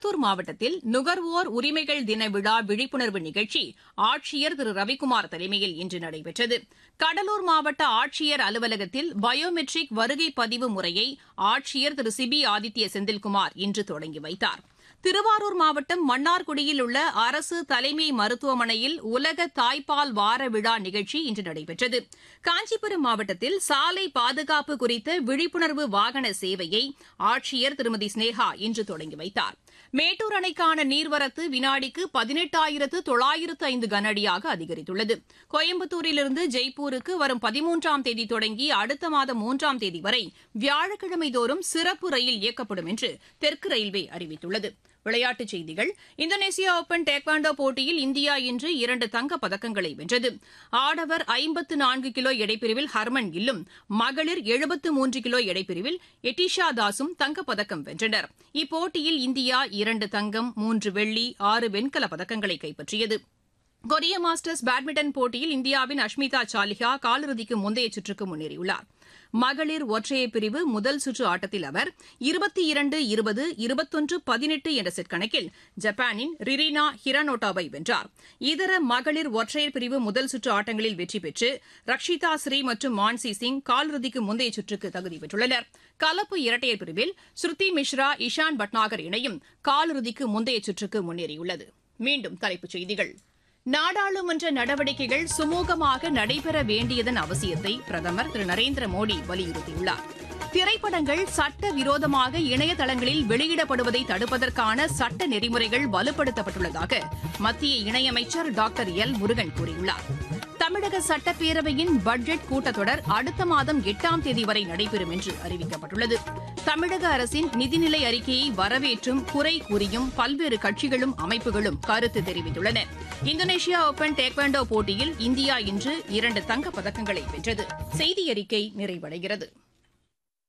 திருப்பூர் மாவட்டத்தில் நுகர்வோர் உரிமைகள் தின விழா விழிப்புணர்வு நிகழ்ச்சி ஆட்சியர் திரு ரவிக்குமார் தலைமையில் இன்று நடைபெற்றது கடலூர் மாவட்ட ஆட்சியர் அலுவலகத்தில் பயோமெட்ரிக் வருகை பதிவு முறையை ஆட்சியர் திரு சிபி ஆதித்ய செந்தில்குமார் இன்று தொடங்கி வைத்தார் திருவாரூர் மாவட்டம் மன்னார்குடியில் உள்ள அரசு தலைமை மருத்துவமனையில் உலக தாய்ப்பால் வார விழா நிகழ்ச்சி இன்று நடைபெற்றது காஞ்சிபுரம் மாவட்டத்தில் சாலை பாதுகாப்பு குறித்த விழிப்புணர்வு வாகன சேவையை ஆட்சியர் திருமதி ஸ்னேகா இன்று தொடங்கி வைத்தார் மேட்டூர் அணைக்கான நீர்வரத்து வினாடிக்கு பதினெட்டாயிரத்து தொள்ளாயிரத்து ஐந்து கனஅடியாக அதிகரித்துள்ளது கோயம்புத்தூரிலிருந்து ஜெய்ப்பூருக்கு வரும் பதிமூன்றாம் தேதி தொடங்கி அடுத்த மாதம் மூன்றாம் தேதி வரை வியாழக்கிழமை தோறும் சிறப்பு ரயில் இயக்கப்படும் என்று தெற்கு ரயில்வே அறிவித்துள்ளது விளையாட்டுச் செய்திகள் இந்தோனேசியா ஓபன் டேக்வாண்டோ போட்டியில் இந்தியா இன்று இரண்டு தங்கப் பதக்கங்களை வென்றது ஆடவர் ஐம்பத்து நான்கு கிலோ எடைப்பிரிவில் ஹர்மன் கில்லும் மகளிர் எழுபத்து மூன்று கிலோ எடைப்பிரிவில் எட்டிஷா தாஸும் தங்கப்பதக்கம் வென்றனர் இப்போட்டியில் இந்தியா இரண்டு தங்கம் மூன்று வெள்ளி ஆறு வெண்கலப் பதக்கங்களை கைப்பற்றியது கொரிய மாஸ்டர்ஸ் பேட்மிண்டன் போட்டியில் இந்தியாவின் அஷ்மிதா சாலிஹா காலிறுதிக்கு முந்தைய சுற்றுக்கு முன்னேறியுள்ளார் மகளிர் ஒற்றையர் பிரிவு முதல் சுற்று ஆட்டத்தில் அவர் இருபத்தி இரண்டு இருபது இருபத்தொன்று பதினெட்டு என்ற செட் கணக்கில் ஜப்பானின் ரிரினா ஹிரானோட்டாவை வென்றார் இதர மகளிர் ஒற்றையர் பிரிவு முதல் சுற்று ஆட்டங்களில் வெற்றி பெற்று ரக்ஷிதா ஸ்ரீ மற்றும் மான்சி சிங் காலிறுதிக்கு முந்தைய சுற்றுக்கு தகுதி பெற்றுள்ளனர் கலப்பு இரட்டையர் பிரிவில் ஸ்ருதி மிஸ்ரா இஷான் பட்நாகர் இணையும் காலிறுதிக்கு முந்தைய சுற்றுக்கு முன்னேறியுள்ளது மீண்டும் தலைப்புச் செய்திகள் நாடாளுமன்ற நடவடிக்கைகள் சுமூகமாக நடைபெற வேண்டியதன் அவசியத்தை பிரதமர் திரு நரேந்திர மோடி வலியுறுத்தியுள்ளார் திரைப்படங்கள் சட்ட விரோதமாக இணையதளங்களில் வெளியிடப்படுவதை தடுப்பதற்கான சட்ட நெறிமுறைகள் வலுப்படுத்தப்பட்டுள்ளதாக மத்திய இணையமைச்சர் டாக்டர் எல் முருகன் கூறியுள்ளார் தமிழக சட்டப்பேரவையின் பட்ஜெட் கூட்டத்தொடர் அடுத்த மாதம் எட்டாம் தேதி வரை நடைபெறும் என்று அறிவிக்கப்பட்டுள்ளது தமிழக அரசின் நிதிநிலை அறிக்கையை வரவேற்றும் குறை கூறியும் பல்வேறு கட்சிகளும் அமைப்புகளும் கருத்து தெரிவித்துள்ளன இந்தோனேஷியா ஓபன் டேக்வாண்டோ போட்டியில் இந்தியா இன்று இரண்டு தங்கப் பதக்கங்களை வென்றது செய்தி அறிக்கை நிறைவடைகிறது